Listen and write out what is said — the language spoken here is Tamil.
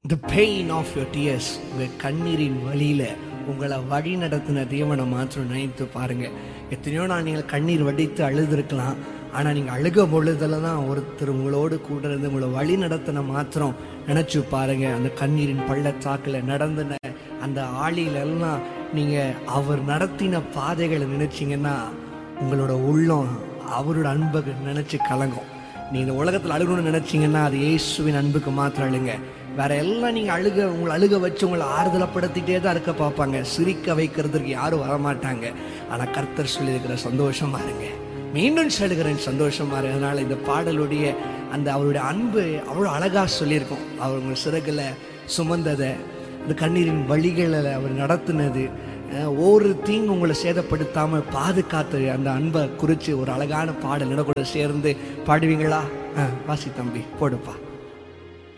the pain of your tears உங்கள் கண்ணீரின் வழியில் உங்களை வழி நடத்தின தேவனை மாத்திரம் நினைத்து பாருங்க எத்தனையோ நான் நீங்கள் கண்ணீர் வடித்து அழுதுருக்கலாம் ஆனால் நீங்கள் அழுக பொழுதில் தான் ஒருத்தர் உங்களோடு கூட இருந்து உங்களை வழி நடத்தின மாத்திரம் நினச்சி பாருங்க அந்த கண்ணீரின் பள்ளத்தாக்கில் நடந்தின அந்த ஆளிலெல்லாம் நீங்கள் அவர் நடத்தின பாதைகளை நினைச்சீங்கன்னா உங்களோட உள்ளம் அவரோட அன்பை நினச்சி கலங்கும் நீ இந்த உலகத்தில் அழுகணும்னு நினைச்சீங்கன்னா அது இயேசுவின் அன்புக்கு மாத்திரம் அழுங்க வேற எல்லாம் நீங்க அழுக உங்களை அழுக வச்சு உங்களை ஆறுதலப்படுத்திட்டே தான் இருக்க பார்ப்பாங்க சிரிக்க வைக்கிறதுக்கு யாரும் வரமாட்டாங்க ஆனா கர்த்தர் சொல்லியிருக்கிற சந்தோஷமா இருங்க மீண்டும் சொல்லுகிறேன் சந்தோஷமா இருக்கு அதனால இந்த பாடலுடைய அந்த அவருடைய அன்பு அவ்வளோ அழகா சொல்லியிருக்கோம் அவர் உங்கள் சிறகுல சுமந்ததை இந்த கண்ணீரின் வழிகளில் அவர் நடத்தினது அஹ், ஒரு தீங்கு உங்களை சேதப்படுத்தாமல் பாதுகாத்து அந்த அன்பை குறித்து ஒரு அழகான பாடல் கூட சேர்ந்து பாடுவீங்களா ஆ வாசி தம்பி போடுப்பா